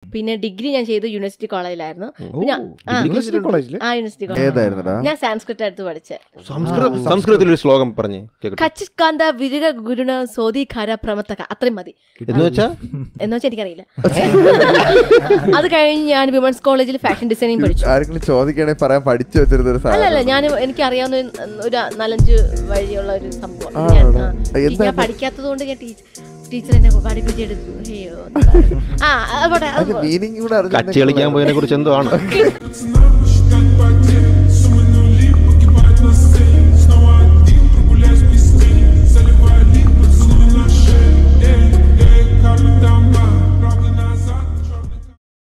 പിന്നെ ഡിഗ്രി ഞാൻ ചെയ്തു യൂണിവേഴ്സിറ്റി കോളേജിലായിരുന്നു പിന്നെ ആ, യൂണിവേഴ്സിറ്റി കോളേജിൽ ആ യൂണിവേഴ്സിറ്റി കോളേജ് ഏതായിരുന്നടാ ഞാൻ സാൻസ്ക്രിറ്റ് എടുത്ത് പഠിച്ചേ സംസ്കൃത സംസ്കൃതത്തിൽ ഒരു ശ്ലോകം പറഞ്ഞേ കേക്കട്ടെ കച്ചിക്കാന്ത വിരുക ഗുരുണ സോദിഖാര പ്രമത്തക അത്രയും മതി എന്ന് വെച്ചാ എന്ന് വെച്ചാൽ എനിക്കറിയില്ല അത് കഴിഞ്ഞ് ഞാൻ വിമൻസ് കോളേജിൽ ഫാഷൻ ഡിസൈനിങ് പഠിച്ചു ആരെങ്കിലും ചോദിക്കണേ പറയാൻ പഠിച്ചു വെച്ചിരുന്ന ഒരു അല്ല അല്ല സാധനം ഞാൻ എനിക്ക് അറിയാവുന്ന ഒരു- ഒരു നാലഞ്ച് വഴിയുള്ള ഒരു സംഭവം ആ, ഞാൻ ആണോ? ആ, എന്താ ഞാൻ പഠിക്കാത്തത് കൊണ്ട് ഞാൻ ടീച്ചർ എന്നെ പഠിപ്പിച്ചെടുത്തു അയ്യോ ആ അത് പോട്ടെ അത് അതിന്റെ മീനിങ് കൂടെ കച്ചി കളിക്കാൻ പോയതിനെ കുറിച്ച് എന്തോ ആണ് പോട്ടെ.